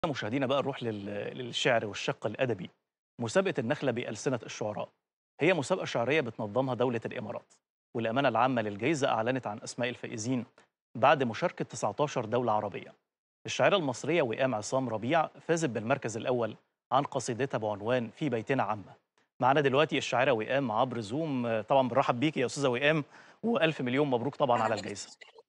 مشاهدينا بقى نروح لل- للشعر والشق الأدبي مسابقة النخلة بألسنة الشعراء هي مسابقة شعرية بتنظمها دولة الإمارات والأمانة العامة للجائزة أعلنت عن أسماء الفائزين بعد مشاركة 19 دولة عربية الشاعرة المصرية وئام عصام ربيع فازت بالمركز الأول عن قصيدتها بعنوان في بيتنا عامة معنا دلوقتي الشاعرة وئام عبر زوم آه، طبعا بنرحب بيكي يا أستاذة وئام وألف مليون مبروك طبعا على الجائزة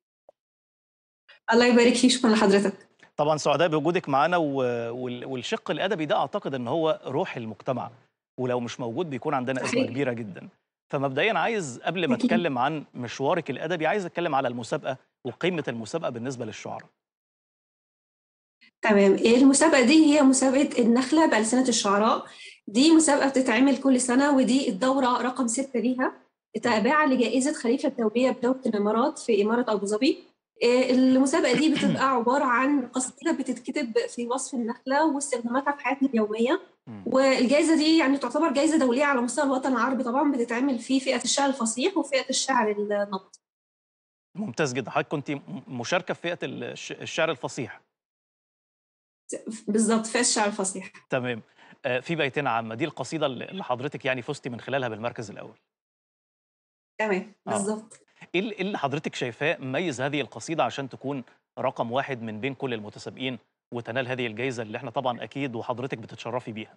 الله يبارك فيك شكرا لحضرتك طبعا سعداء بوجودك معانا و- وال- والشق الادبي ده اعتقد ان هو روح المجتمع ولو مش موجود بيكون عندنا ازمه صحيح. كبيره جدا فمبدئيا عايز قبل ما أكيد. اتكلم عن مشوارك الادبي عايز اتكلم على المسابقه وقيمه المسابقه بالنسبه للشعراء تمام المسابقة دي هي مسابقة النخلة بألسنة الشعراء دي مسابقة بتتعمل كل سنة ودي الدورة رقم ستة ليها تابعة لجائزة خليفة الدولية بدولة الإمارات في إمارة أبو ظبي آه، المسابقة دي بتبقى عبارة عن قصيدة بتتكتب في وصف النخلة واستخداماتها في حياتنا اليومية مم. والجائزة دي يعني تعتبر جائزة دولية على مستوى الوطن العربي طبعا بتتعمل في فئة الشعر الفصيح وفئة الشعر النبط ممتاز جدا حضرتك كنت م- مشاركه في فئه الش- الشعر الفصيح بالظبط فئة الشعر الفصيح تمام آه، في بيتنا عامه دي القصيده اللي اللي حضرتك يعني فزتي من خلالها بالمركز الاول تمام آه. بالظبط ايه اللي- إيه اللي حضرتك شايفاه ميز هذه القصيده عشان تكون رقم واحد من بين كل المتسابقين وتنال هذه الجائزه اللي احنا طبعا اكيد وحضرتك بتتشرفي بيها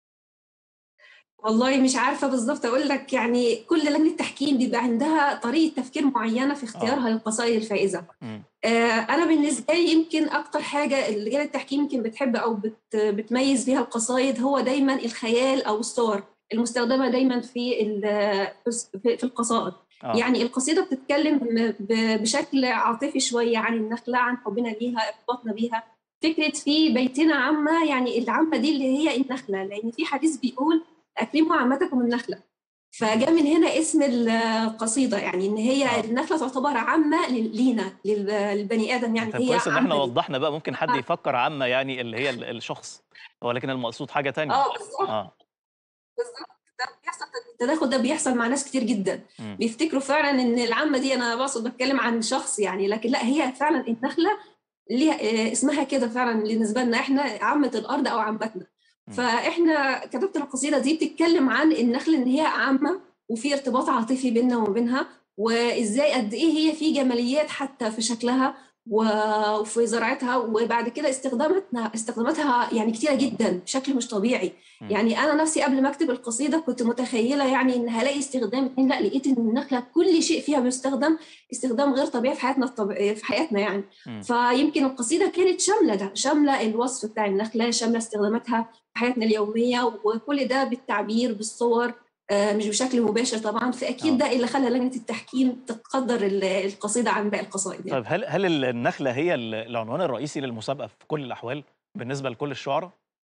والله مش عارفة بالظبط أقول لك يعني كل لجنة تحكيم بيبقى عندها طريقة تفكير معينة في اختيارها للقصائد الفائزة مم. آه أنا بالنسبة لي يمكن أكتر حاجة لجنة التحكيم يمكن بتحب أو بت بتميز بيها القصائد هو دايما الخيال أو الصور المستخدمة دايما في ال- في في القصائد آه. يعني القصيدة بتتكلم ب- بشكل عاطفي شوية عن النخلة عن حبنا ليها ارتباطنا بيها فكرة في بيتنا عامة يعني العامة دي اللي هي النخلة لأن في حديث بيقول أكرموا عامتكم النخلة فجاء من هنا اسم القصيدة يعني إن هي آه. النخلة تعتبر عامة لل- لينا لل- للبني آدم يعني طب هي كويس ان احنا عامة لينا. وضحنا بقى ممكن حد آه. يفكر عامه يعني اللي هي ال- الشخص ولكن المقصود حاجه تانية اه بالظبط اه بالظبط ده بيحصل التداخل ده بيحصل مع ناس كتير جدا مم. بيفتكروا فعلا ان العامه دي انا بقصد بتكلم عن شخص يعني لكن لا هي فعلا النخله ليها آه، اسمها كده فعلا بالنسبه لنا احنا عامه الارض او عامتنا مم. فاحنا كتبت القصيده دي بتتكلم عن النخل ان هي عامه وفي ارتباط عاطفي بيننا وبينها وازاي قد ايه هي في جماليات حتى في شكلها و- وفي زراعتها وبعد كده استخداماتها استخداماتها يعني كتيره جدا بشكل مش طبيعي مم. يعني انا نفسي قبل ما اكتب القصيده كنت متخيله يعني ان هلاقي استخدام اتنين لا لقيت ان النخله كل شيء فيها بيستخدم استخدام غير طبيعي في حياتنا الطب... في حياتنا يعني مم. فيمكن القصيده كانت شامله ده شامله الوصف بتاع النخله شامله استخداماتها في حياتنا اليوميه وكل ده بالتعبير بالصور آه، مش بشكل مباشر طبعا فاكيد آه. ده اللي خلى لجنه التحكيم تقدر ال- القصيده عن باقي القصائد يعني. طيب هل هل ال- النخله هي ال- العنوان الرئيسي للمسابقه في كل الاحوال بالنسبه لكل الشعراء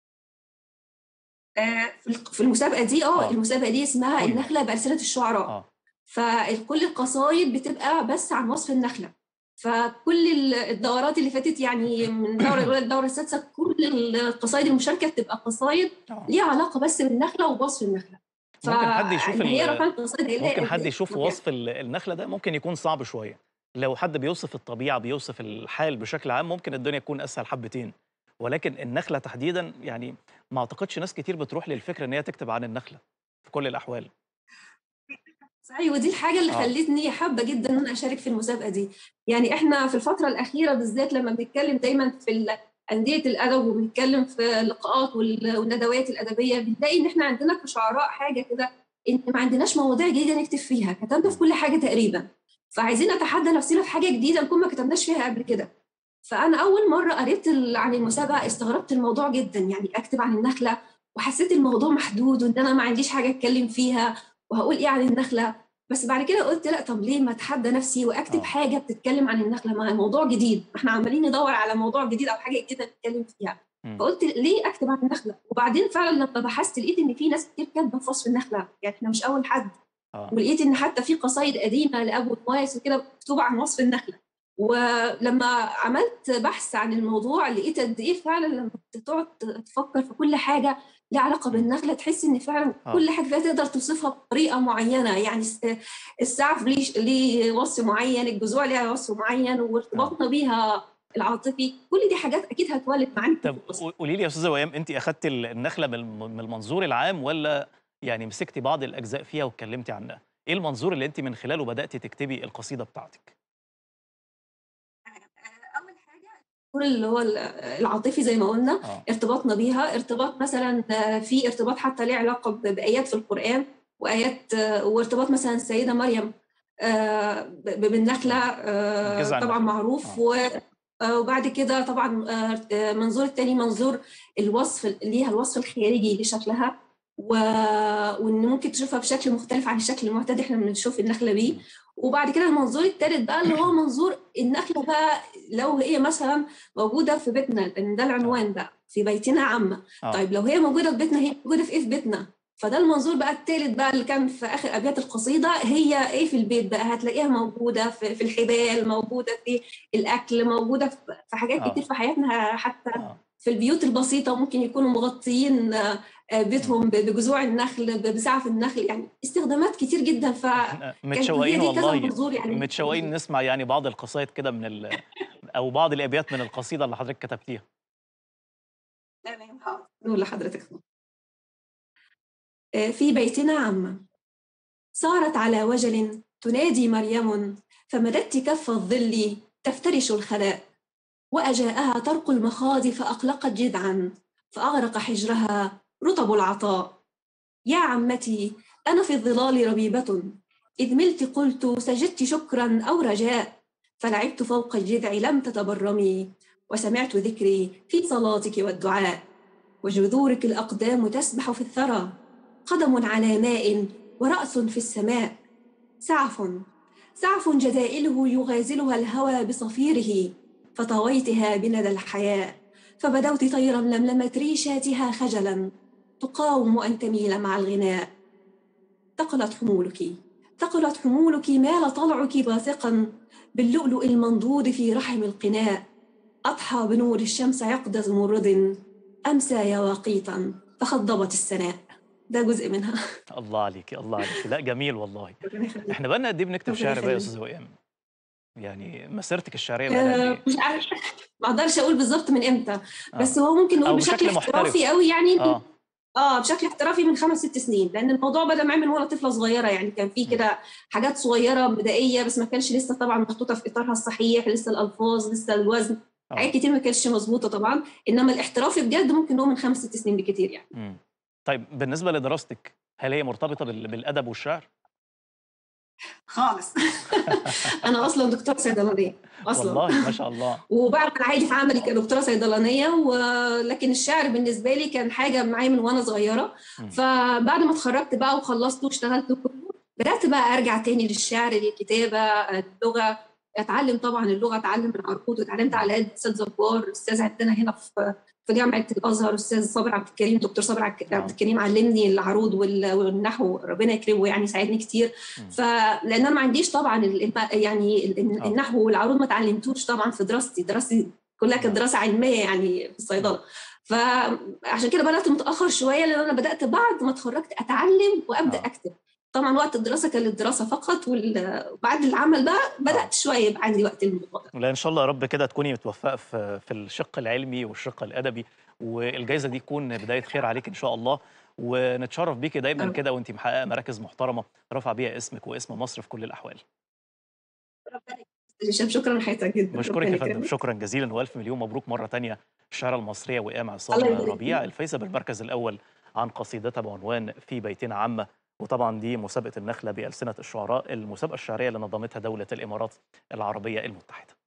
آه، في الق- في المسابقه دي اه آه. المسابقه دي اسمها كل. النخله بألسنة الشعراء اه فكل القصايد بتبقى بس عن وصف النخله فكل ال- الدورات اللي فاتت يعني من الدوره الاولى للدوره السادسه كل القصايد المشاركه بتبقى قصايد آه. ليها علاقه بس بالنخله وبوصف النخله ممكن حد يشوف يعني هي ال- رقم القصايد هيلاقي ممكن قد حد إيه يشوف مكان. وصف ال- النخله ده ممكن يكون صعب شويه لو حد بيوصف الطبيعه بيوصف الحال بشكل عام ممكن الدنيا تكون اسهل حبتين ولكن النخله تحديدا يعني ما اعتقدش ناس كتير بتروح للفكره ان هي تكتب عن النخله في كل الاحوال صحيح ودي الحاجه اللي آه. خلتني حابه جدا ان انا اشارك في المسابقه دي يعني احنا في الفتره الاخيره بالذات لما بنتكلم دايما في ال- انديه الادب وبنتكلم في اللقاءات وال- والندوات الادبيه بنلاقي ان احنا عندنا كشعراء حاجه كده ان ما عندناش مواضيع جديده نكتب فيها كتبنا في كل حاجه تقريبا فعايزين نتحدى نفسنا في حاجه جديده نكون ما كتبناش فيها قبل كده فانا اول مره قريت ال- عن المسابقه استغربت الموضوع جدا يعني اكتب عن النخله وحسيت الموضوع محدود وان انا ما عنديش حاجه اتكلم فيها وهقول ايه عن النخله بس بعد كده قلت لا طب ليه ما اتحدى نفسي واكتب آه. حاجه بتتكلم عن النخله ما موضوع جديد احنا عمالين ندور على موضوع جديد او حاجه جديده نتكلم فيها مم. فقلت ليه اكتب عن النخله وبعدين فعلا لما بحثت لقيت ان في ناس كتير كاتبه في وصف النخله يعني احنا مش اول حد اه ولقيت ان حتى في قصايد قديمه لابو نواس وكده مكتوبه عن وصف النخله ولما عملت بحث عن الموضوع لقيت قد ايه فعلا لما تقعد تفكر في كل حاجه ليها علاقه بالنخله تحس ان فعلا آه. كل حاجه فيها تقدر توصفها بطريقه معينه يعني الس- السعف ليه ليه وصف معين الجذوع ليها وصف معين وارتباطنا بيها العاطفي كل دي حاجات اكيد هتولد معاني طب قولي لي يا استاذه وئام انت اخذتي النخله من المنظور العام ولا يعني مسكتي بعض الاجزاء فيها واتكلمتي عنها ايه المنظور اللي انت من خلاله بداتي تكتبي القصيده بتاعتك اول حاجه اللي هو العاطفي زي ما قلنا آه. ارتباطنا بيها ارتباط مثلا في ارتباط حتى ليه علاقه بايات في القران وايات وارتباط مثلا السيده مريم بالنخله طبعا معروف و وبعد كده طبعا منظور التاني منظور الوصف ليها الوصف الخارجي لشكلها و... وان ممكن تشوفها بشكل مختلف عن الشكل المعتاد احنا بنشوف النخله بيه وبعد كده المنظور الثالث بقى اللي هو منظور النخله بقى لو هي مثلا موجوده في بيتنا لان ده العنوان بقى في بيتنا عامه آه. طيب لو هي موجوده في بيتنا هي موجوده في ايه في بيتنا فده المنظور بقى الثالث بقى اللي كان في اخر ابيات القصيده هي ايه في البيت بقى هتلاقيها موجوده في, في الحبال موجوده في الاكل موجوده في حاجات آه. كتير في حياتنا حتى آه. في البيوت البسيطه ممكن يكونوا مغطيين بيتهم بجذوع النخل بسعف النخل يعني استخدامات كتير جدا ف متشوقين هي دي كذا والله منظور يعني متشوقين نسمع يعني بعض القصائد كده من ال... او بعض الابيات من القصيده اللي حضرتك كتبتيها تمام حاضر نقول لحضرتك في بيتنا عمة صارت على وجل تنادي مريم فمددت كف الظل تفترش الخلاء وأجاءها طرق المخاض فأقلقت جذعا فأغرق حجرها رطب العطاء يا عمتي أنا في الظلال ربيبة إذ ملت قلت سجدت شكرا أو رجاء فلعبت فوق الجذع لم تتبرمي وسمعت ذكري في صلاتك والدعاء وجذورك الأقدام تسبح في الثرى قدم على ماء ورأس في السماء سعف سعف جدائله يغازلها الهوى بصفيره فطويتها بندى الحياء فبدوت طيرا لملمت ريشاتها خجلا تقاوم أن تميل مع الغناء ثقلت حمولك ثقلت حمولك مال طلعك باثقا باللؤلؤ المنضود في رحم القناء أضحى بنور الشمس عقد زمرد أمسى يواقيتا فخضبت السناء ده جزء منها الله عليكي الله عليكي لا جميل والله احنا بقالنا قد ايه بنكتب شعر بقى يا استاذ وئام يعني مسيرتك الشعريه بقالها قد آه مش عارف ما اقدرش اقول بالظبط من امتى بس هو ممكن أو نقول بشكل بشكل محترف. احترافي قوي يعني اه اه بشكل احترافي من خمس ست سنين لان الموضوع بدا معايا من وانا طفله صغيره يعني كان في كده حاجات صغيره بدائيه بس ما كانش لسه طبعا محطوطه في اطارها الصحيح لسه الالفاظ لسه الوزن آه. حاجات كتير ما كانتش مظبوطه طبعا انما الاحترافي بجد ممكن نقول من خمس ست سنين بكتير يعني مم. طيب بالنسبه لدراستك هل هي مرتبطه بال- بالادب والشعر خالص انا اصلا دكتوره صيدلانيه اصلا والله ما شاء الله وبعمل عادي في عملي كدكتوره صيدلانيه ولكن الشعر بالنسبه لي كان حاجه معايا من وانا صغيره مم. فبعد ما اتخرجت بقى وخلصت واشتغلت كله بدات بقى ارجع تاني للشعر للكتابه اللغه اتعلم طبعا اللغه اتعلم العروض واتعلمت على يد استاذ زبار استاذ عندنا هنا في في جامعه الازهر استاذ صابر عبد الكريم دكتور صابر عبد عبد الكريم علمني العروض وال- والنحو ربنا يكرمه يعني ساعدني كتير مم. فلان انا ما عنديش طبعا ال- الم- يعني ال- آه. النحو والعروض ما اتعلمتوش طبعا في دراستي دراستي كلها كانت دراسه علميه يعني في الصيدله فعشان كده بدات متاخر شويه لان انا بدات بعد ما اتخرجت اتعلم وابدا آه. اكتب طبعا وقت الدراسه كان للدراسه فقط وال- وبعد العمل بقى بدات شويه يبقى عندي وقت للموضوع ده لا ان شاء الله يا رب كده تكوني متوفقه في في الشق العلمي والشق الادبي والجائزه دي تكون بدايه خير عليك ان شاء الله ونتشرف بيكي دايما آه. كده وانت محققه مراكز محترمه رافعه بيها اسمك واسم مصر في كل الاحوال هشام شكرا لحضرتك جدا بشكرك يا ربنا فندم يكرمك. شكرا جزيلا والف مليون مبروك مره تانية الشاعره المصريه وئام عصام الله يبارك ربيع فيك. الفايزه بالمركز الاول عن قصيدتها بعنوان في بيتنا عامه وطبعا دي مسابقه النخله بالسنه الشعراء المسابقه الشعريه اللي نظمتها دوله الامارات العربيه المتحده